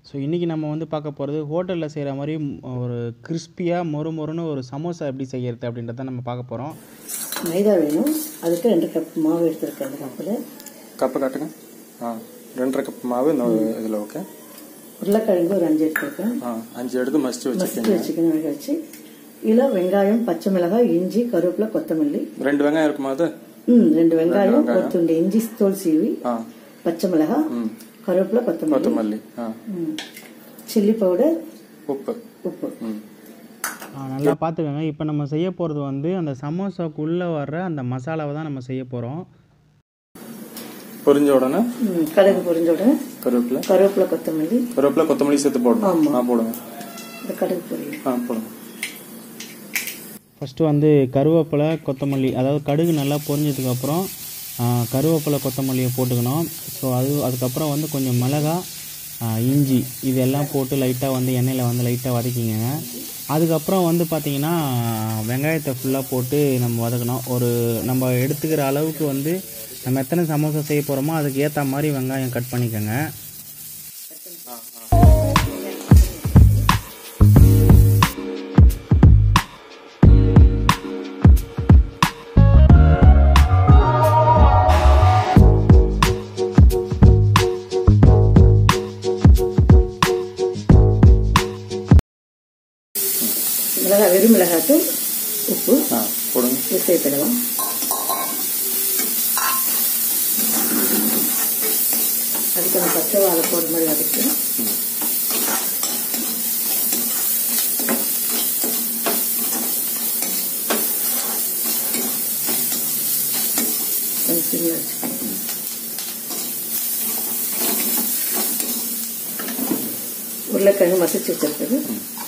So இன்றைக்கி நம்ம வந்து பார்க்க போகிறது ஹோட்டலில் செய்கிற மாதிரி ம், ஒரு கிறிஸ்பியாக மொறு மொறுன்னு ஒரு சமோசா எப்படி செய்யறது அப்படின்றத நம்ம பார்க்க போகிறோம் மைதா வேணும் அதுக்கு ரெண்டு கப் மாவு எடுத்துருக்கேன் அந்த கப்பில் கப்பு காட்டுங்க ஆ ரெண்டரை கப் மாவு இந்த இதில் ஓகே உருளைக்கிழங்கு ஒரு அஞ்சு எடுத்துருக்கேன் ஆ அஞ்சு எடுத்து மஸ்ட் மஸ்ட் வச்சுருக்கீங்க வச்சுக்கணும் வேக வச்சு இதில் வெங்காயம் பச்சை மிளகாய் இஞ்சி கருவேப்பிலை கொத்தமல்லி ரெண்டு வெங்காயம் இருக்குமா அது ம் ரெண்டு வெங்காயம் வெங்காயம். ஒரு துண்டு இஞ்சி தோல் சீவி ஆ பச்சை மிளகாய் ம் கருவேப்பிலை கொத்தமல்லி கொத்தமல்லி ஆ ம் சில்லி பவுடர் உப்பு உப்பு ம் ஆ, நல்லா பார்த்துக்கோங்க இப்போ நம்ம செய்ய போகிறது வந்து அந்த சமோசாக்குள்ளே வர்ற அந்த மசாலாவை தான் நம்ம செய்ய போகிறோம் பொரிஞ்ச உடனே ம், கடுகு பொரிஞ்ச உடனே கருவேப்பிலை கருவேப்பிலை கொத்தமல்லி கருவேப்பிலை கொத்தமல்லி சேர்த்து போடணும் ஆமா. ஆ போடுங்க இந்த கடுகு பொரியல் ஆ போடுங்க ஃபஸ்ட்டு வந்து கருவேப்பிலை கொத்தமல்லி அதாவது கடுகு நல்லா பொரிஞ்சதுக்கப்புறம் கருவேப்பிலை கொத்தமல்லியை போட்டுக்கணும் ஸோ அது அதுக்கப்புறம் வந்து கொஞ்சம் மிளகா ஆ, இஞ்சி இதெல்லாம் போட்டு லைட்டாக வந்து எண்ணெயில் வந்து லைட்டாக வதக்கிங்க அதுக்கப்புறம் வந்து பார்த்திங்கன்னா வெங்காயத்தை ஃபுல்லாக போட்டு நம்ம வதக்கணும் ஒரு நம்ம எடுத்துக்கிற அளவுக்கு வந்து நம்ம எத்தனை சமோசா செய்ய போகிறோமோ அதுக்கு ஏற்ற மாதிரி வெங்காயம் கட் பண்ணிக்கோங்க மிளகாய் வெறும் மிளகாய்த்தூள் உப்பு ஆ போடுங்க இது சேர்த்துடலாம் அதுக்கு அந்த பச்சை வாழை போடுற மாதிரி வதக்கலாம் கொஞ்சம் சிம்ல வச்சுக்கணும். உருளைக்கிழங்கு மசிச்சு வச்சிருக்குது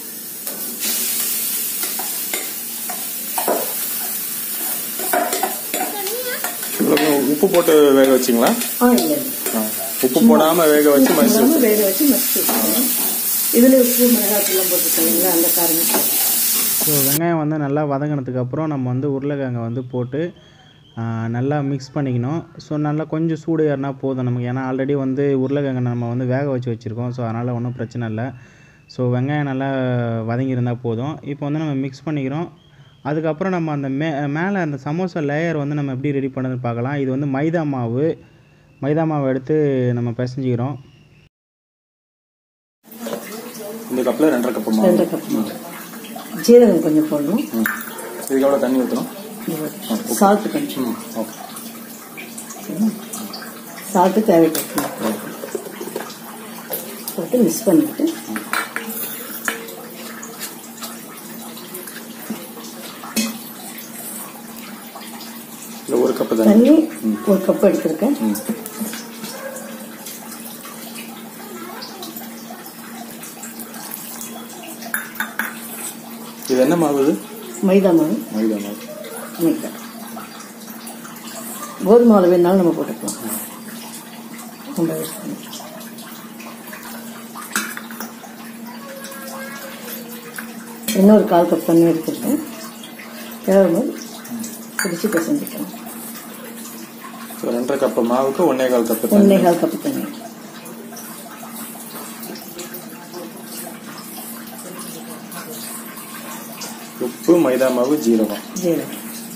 இவ்வளவு உப்பு போட்டு வேக வச்சிங்களா ஆ இல்லை இல்லை ஆ உப்பு போடாம வேக வச்சு மசிச்சு போடாம வச்சு வேக வச்சு மசிச்சு வச்சுக்கணும் இதுல உப்பு மிளகாத்தூள்லாம் போட்டுருக்கீங்களா அந்த காரணம் ஸோ வெங்காயம் வந்து நல்லா வதங்கினதுக்கு அப்புறம் நம்ம வந்து உருளைக்கிழங்கை வந்து போட்டு ஆ, நல்லா மிக்ஸ் பண்ணிக்கணும் ஸோ நல்லா கொஞ்சம் சூடு ஏறினா போதும் நமக்கு ஏன்னா ஆல்ரெடி வந்து உருளைக்கிழங்கை நம்ம வந்து வேக வச்சு வச்சுருக்கோம் ஸோ அதனால் ஒன்றும் பிரச்சனை இல்லை ஸோ வெங்காயம் நல்லா வதங்கியிருந்தால் போதும் இப்போ வந்து நம்ம மிக்ஸ் பண்ணிக்கிறோம் அதுக்கப்புறம் நம்ம அந்த மே மேலே அந்த சமோசா லேயர் வந்து நம்ம எப்படி ரெடி பண்ணுறதுன்னு பார்க்கலாம் இது வந்து மைதா மாவு மைதா மாவு எடுத்து நம்ம பிசைஞ்சிக்கிறோம் இந்த கப்பில் ரெண்டரை கப்பு மாவு ரெண்டு கப் மாவு ஜீரகம் கொஞ்சம் போடணும் ம் இதுக்கு எவ்வளோ தண்ணி ஊற்றணும் சால்ட் கொஞ்சம் ம் ஓகே சால்ட்டு தேவைப்பட்டு போட்டு மிக்ஸ் பண்ணிட்டு இல்லை ஒரு கப்பு தண்ணி தண்ணி ஒரு கப் எடுத்திருக்கேன் ம் இது என்ன மாவு இது மைதா மாவு மைதா மாவு மைதா கோதுமை மாவு வேணாலும் நம்ம போட்டுக்கலாம் ரொம்ப யூஸ் பண்ணி இன்னொரு கால் கப் தண்ணி எடுத்துருக்கேன் தேவைப்போது பிடிச்சி பிசைஞ்சிக்கலாம் ஸோ ரெண்டரை கப்பு மாவுக்கு ஒன்னே கால் கப்பு ஒன்றே தண்ணி கால் கப்பு தண்ணி உப்பு மைதா மாவு ஜீரகம் ஜீரகம்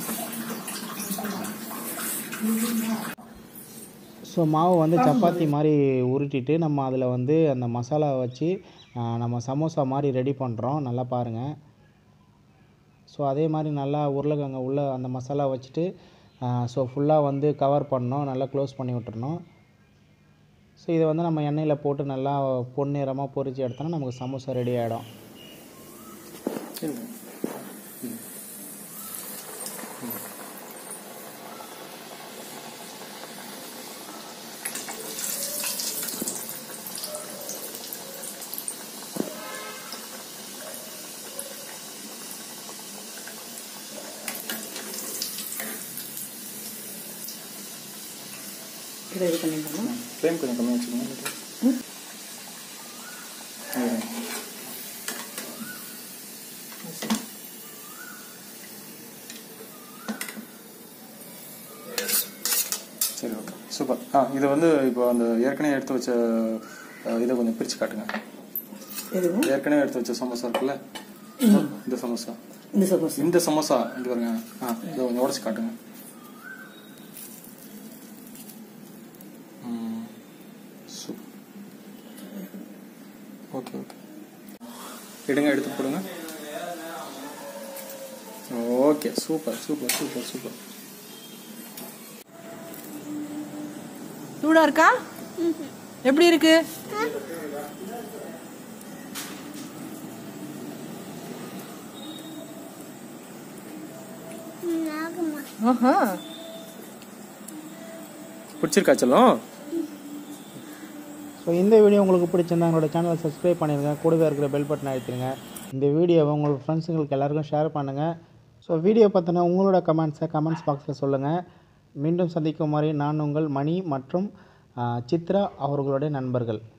ஸோ மாவு வந்து சப்பாத்தி மாதிரி உருட்டிட்டு நம்ம அதில் வந்து அந்த மசாலாவை வச்சு ஆ, நம்ம சமோசா மாதிரி ரெடி பண்ணுறோம் நல்லா பாருங்கள் ஸோ அதே மாதிரி நல்லா உருளைக்கிழங்க உள்ளே அந்த மசாலா வச்சுட்டு ஸோ ஃபுல்லாக வந்து கவர் பண்ணணும் நல்லா க்ளோஸ் பண்ணி விட்டுறணும் ஸோ இதை வந்து நம்ம எண்ணெயில் போட்டு நல்லா பொன்னிறமாக பொரிச்சு எடுத்தோம்னா நமக்கு சமோசா ரெடி ஆகிடும் இதை இது பண்ணிடணும் ஃப்ளேம் கொஞ்சம் கம்மியாக வச்சுக்கோங்க ம். சரி ஓகே சூப்பர் ஆ இது வந்து இப்போ அந்த ஏற்கனவே எடுத்து வச்ச அஹ், இதை கொஞ்சம் பிரித்து காட்டுங்க எதுவும் ஏற்கனவே எடுத்து வச்ச சமோசா இருக்குல்ல இந்த சமோசா இந்த சமோசா இந்த சமோசா இங்க பாருங்க ஆ இதை கொஞ்சம் உடச்சு காட்டுங்க ம், சூப்பர் ஓகே ஓகே எடுங்க எடுத்து போடுங்க okay super super super super சூடா இருக்கா எப்படி இருக்கு ஆஹா பிடிச்சிருக்கா செல்லம் ஸோ இந்த வீடியோ உங்களுக்கு பிடிச்சிருந்தா எங்களோட சேனலை சப்ஸ்கிரைப் பண்ணிடுங்க கூடவே இருக்கிற பெல் பட்டன் அழுத்திடுங்க இந்த வீடியோவை உங்கள் ஃப்ரெண்ட்ஸுங்களுக்கு எல்லாருக்கும் ஷேர் பண்ணுங்கள் ஸோ வீடியோ பார்த்தினா உங்களோட கமெண்ட்ஸை கமெண்ட்ஸ் பாக்ஸில் சொல்லுங்கள் மீண்டும் சந்திக்கும் வரை நான் உங்கள் மணி மற்றும் ஆ, சித்ரா அவர்களுடைய நண்பர்கள்